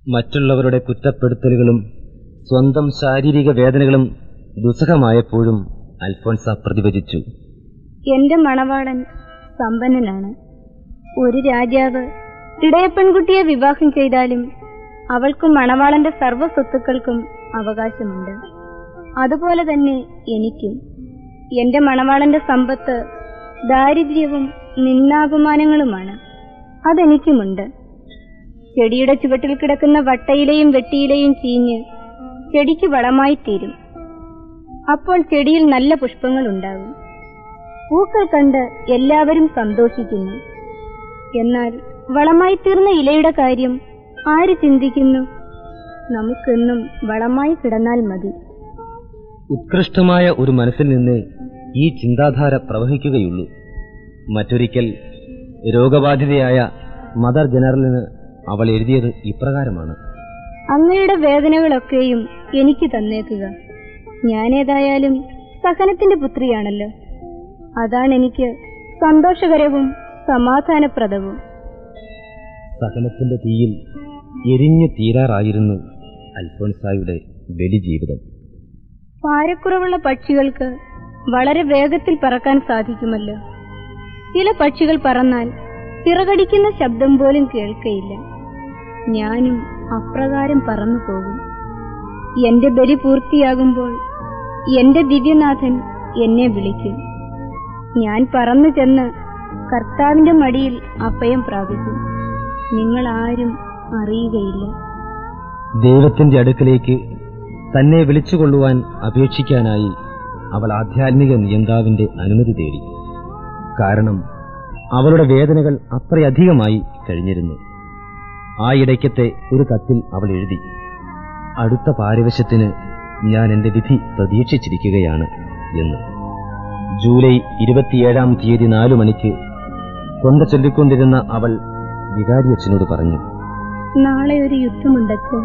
മറ്റുള്ളവരുടെ കുറ്റപ്പെടുത്തലുകളും സ്വന്തം ശാരീരിക വേദനകളും ദുസ്സഹമായപ്പോഴും അൽഫോൻസ പ്രതിവചിച്ചു എന്റെ മണവാളൻ സമ്പന്നനാണ് ഒരു രാജാവ് ഇടയപ്പെൺകുട്ടിയെ വിവാഹം ചെയ്താലും അവൾക്കും മണവാളന്റെ സർവ്വ സ്വത്തുക്കൾക്കും അവകാശമുണ്ട് അതുപോലെ തന്നെ എനിക്കും എന്റെ മണവാളന്റെ സമ്പത്ത് ദാരിദ്ര്യവും നിന്നാപമാനങ്ങളുമാണ് അതെനിക്കുമുണ്ട് ചെടിയുടെ ചുവട്ടിൽ കിടക്കുന്ന വട്ടയിലയും വെട്ടിയിലയും ചീഞ്ഞ് ചെടിക്ക് വളമായി തീരും അപ്പോൾ ചെടിയിൽ നല്ല പുഷ്പങ്ങൾ ഉണ്ടാകും പൂക്കൾ കണ്ട് എല്ലാവരും സന്തോഷിക്കുന്നു എന്നാൽ വളമായി തീർന്ന ഇലയുടെ കാര്യം ആര് ചിന്തിക്കുന്നു നമുക്കെന്നും വളമായി കിടന്നാൽ മതി ഉത്കൃഷ്ടമായ ഒരു മനസ്സിൽ നിന്ന് ഈ ചിന്താധാര പ്രവഹിക്കുകയുള്ളൂ മറ്റൊരിക്കൽ രോഗബാധിതയായ മദർ ജനറലിന് അവൾ എഴുതിയത് ഇപ്രകാരമാണ് അങ്ങയുടെ വേദനകളൊക്കെയും എനിക്ക് തന്നേക്കുക ഞാനേതായാലും സഹനത്തിന്റെ പുത്രിയാണല്ലോ അതാണ് എനിക്ക് സന്തോഷകരവും സമാധാനപ്രദവും സഹനത്തിന്റെ തീയിൽ എരിഞ്ഞു തീരാറായിരുന്നു അൽഫോൻസായുടെ ബലി ജീവിതം ഭാരക്കുറവുള്ള പക്ഷികൾക്ക് വളരെ വേഗത്തിൽ പറക്കാൻ സാധിക്കുമല്ലോ ചില പക്ഷികൾ പറന്നാൽ ചിറകടിക്കുന്ന ശബ്ദം പോലും കേൾക്കയില്ല ഞാനും അപ്രകാരം പറന്നു പോകും എന്റെ ബലി പൂർത്തിയാകുമ്പോൾ എന്റെ ദിവ്യനാഥൻ എന്നെ വിളിക്കും ഞാൻ പറന്നു ചെന്ന് കർത്താവിന്റെ മടിയിൽ അഭയം പ്രാപിക്കും നിങ്ങൾ ആരും അറിയുകയില്ല ദൈവത്തിന്റെ അടുക്കലേക്ക് തന്നെ വിളിച്ചുകൊള്ളുവാൻ അപേക്ഷിക്കാനായി അവൾ ആധ്യാത്മിക നിയന്താവിന്റെ അനുമതി തേടി കാരണം അവളുടെ വേദനകൾ അത്രയധികമായി കഴിഞ്ഞിരുന്നു ആ ഇടയ്ക്കത്തെ ഒരു കത്തിൽ അവൾ എഴുതി അടുത്ത പാരിവശ്യത്തിന് ഞാൻ എന്റെ വിധി പ്രതീക്ഷിച്ചിരിക്കുകയാണ് എന്ന് ജൂലൈ ഇരുപത്തിയേഴാം തീയതി നാലു മണിക്ക് കൊണ്ട ചൊല്ലിക്കൊണ്ടിരുന്ന അവൾ വികാരിയച്ഛനോട് പറഞ്ഞു നാളെ ഒരു യുദ്ധമുണ്ടച്ച്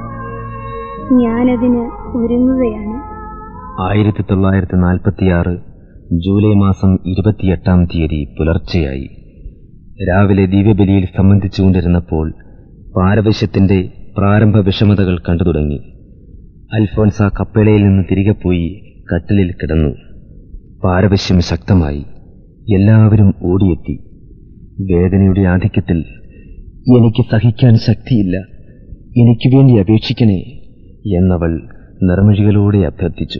ഞാനതിന് ഒരുങ്ങുകയാണ് ആയിരത്തി തൊള്ളായിരത്തി നാൽപ്പത്തിയാറ് ജൂലൈ മാസം ഇരുപത്തിയെട്ടാം തീയതി പുലർച്ചെയായി രാവിലെ ദിവ്യബലിയിൽ സംബന്ധിച്ചുകൊണ്ടിരുന്നപ്പോൾ പാരവശ്യത്തിന്റെ പ്രാരംഭ വിഷമതകൾ കണ്ടു തുടങ്ങി അൽഫോൻസ കപ്പേളയിൽ നിന്ന് തിരികെ പോയി കട്ടിലിൽ കിടന്നു പാരവശ്യം ശക്തമായി എല്ലാവരും ഓടിയെത്തി വേദനയുടെ ആധിക്യത്തിൽ എനിക്ക് സഹിക്കാൻ ശക്തിയില്ല എനിക്ക് വേണ്ടി അപേക്ഷിക്കണേ എന്നവൾ നിറമിഴികളോടെ അഭ്യർത്ഥിച്ചു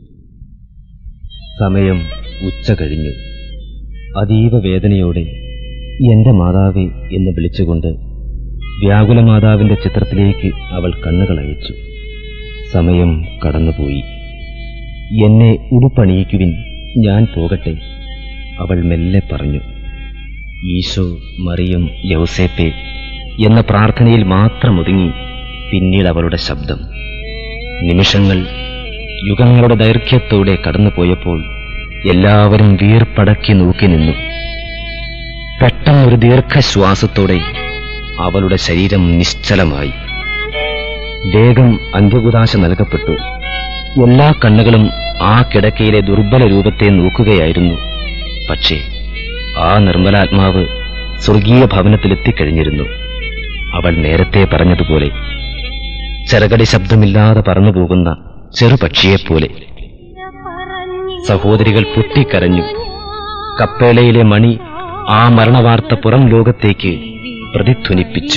സമയം ഉച്ച കഴിഞ്ഞു അതീവ വേദനയോടെ എന്റെ മാതാവേ എന്ന് വിളിച്ചുകൊണ്ട് വ്യാകുല മാതാവിന്റെ ചിത്രത്തിലേക്ക് അവൾ കണ്ണുകൾ അയച്ചു സമയം കടന്നുപോയി എന്നെ ഉടുപ്പണിയിക്കുവിൻ ഞാൻ പോകട്ടെ അവൾ മെല്ലെ പറഞ്ഞു ഈശോ മറിയം യൗസേപ്പെ എന്ന പ്രാർത്ഥനയിൽ മാത്രം ഒതുങ്ങി പിന്നീട് അവളുടെ ശബ്ദം നിമിഷങ്ങൾ യുഗങ്ങളുടെ ദൈർഘ്യത്തോടെ കടന്നുപോയപ്പോൾ എല്ലാവരും വീർപ്പടക്കി നോക്കി നിന്നു പെട്ടെന്നൊരു ദീർഘശ്വാസത്തോടെ അവളുടെ ശരീരം നിശ്ചലമായി വേഗം അന്ത്യകുദാശ നൽകപ്പെട്ടു എല്ലാ കണ്ണുകളും ആ കിടക്കയിലെ ദുർബല രൂപത്തെ നോക്കുകയായിരുന്നു പക്ഷേ ആ നിർമ്മലാത്മാവ് സ്വർഗീയ ഭവനത്തിലെത്തിക്കഴിഞ്ഞിരുന്നു അവൾ നേരത്തെ പറഞ്ഞതുപോലെ ചെറുകടി ശബ്ദമില്ലാതെ പറന്നുപോകുന്ന ചെറുപക്ഷിയെപ്പോലെ സഹോദരികൾ പൊട്ടിക്കരഞ്ഞു കപ്പേളയിലെ മണി ആ മരണവാർത്ത പുറം ലോകത്തേക്ക് പ്രതിധ്വനിപ്പിച്ചു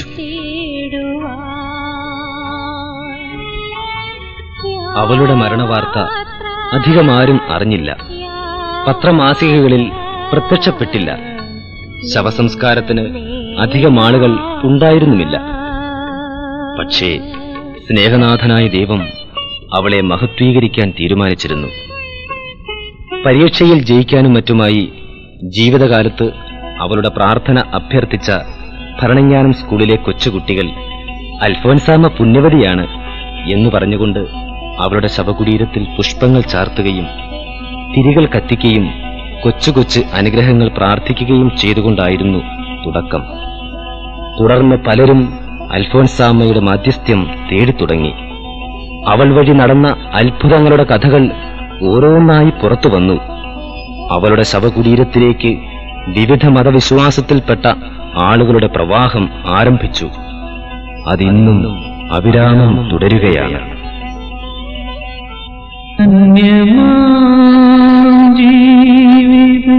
അവളുടെ മരണവാർത്ത അധികമാരും അറിഞ്ഞില്ല പത്രമാസികകളിൽ പ്രത്യക്ഷപ്പെട്ടില്ല ശവസംസ്കാരത്തിന് അധികം ആളുകൾ ഉണ്ടായിരുന്നുമില്ല പക്ഷേ സ്നേഹനാഥനായ ദൈവം അവളെ മഹത്വീകരിക്കാൻ തീരുമാനിച്ചിരുന്നു പരീക്ഷയിൽ ജയിക്കാനും മറ്റുമായി ജീവിതകാലത്ത് അവളുടെ പ്രാർത്ഥന അഭ്യർത്ഥിച്ച ഭരണജ്ഞാനം സ്കൂളിലെ കൊച്ചുകുട്ടികൾ അൽഫോൻസാമ പുണ്യവതിയാണ് എന്ന് പറഞ്ഞുകൊണ്ട് അവളുടെ ശവകുടീരത്തിൽ പുഷ്പങ്ങൾ ചാർത്തുകയും തിരികൾ കത്തിക്കുകയും കൊച്ചു കൊച്ചു അനുഗ്രഹങ്ങൾ പ്രാർത്ഥിക്കുകയും ചെയ്തുകൊണ്ടായിരുന്നു തുടക്കം തുടർന്ന് പലരും അൽഫോൻസാമ്മയുടെ മാധ്യസ്ഥ്യം തേടിത്തുടങ്ങി അവൾ വഴി നടന്ന അത്ഭുതങ്ങളുടെ കഥകൾ ഓരോന്നായി പുറത്തു വന്നു അവളുടെ ശവകുടീരത്തിലേക്ക് വിവിധ മതവിശ്വാസത്തിൽപ്പെട്ട ആളുകളുടെ പ്രവാഹം ആരംഭിച്ചു അതിന്നും അവിരാമം തുടരുകയാണ് ജീവിത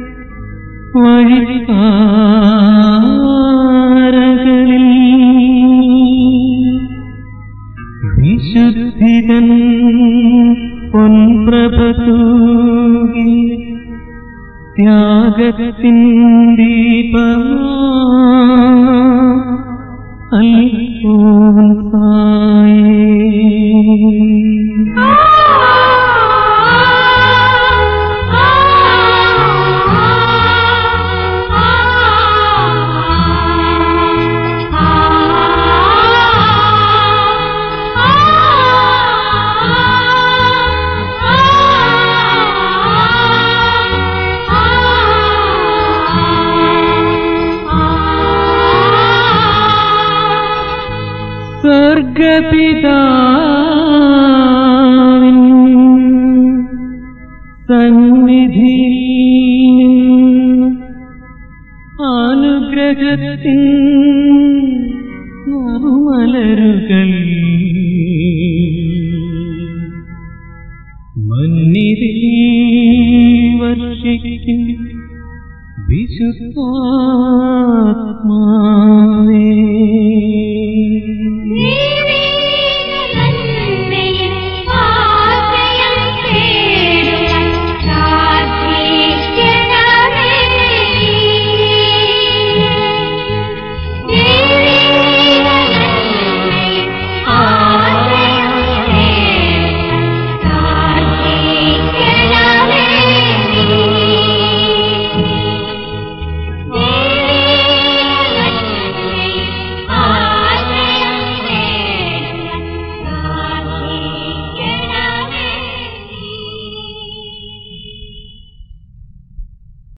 വഴിപ്പാറകളിൽ വിശുദ്ധിതൻ പൊൻപ്രഭ തൂകി ത്യാഗത്തിൻ ദീപമാ അൽഫോൻസായേ സ്വർഗപിതാവിൻ സന്നിധിയിൽ നിന്ന് അനുഗ്രഹത്തിൻ മലരുകൾ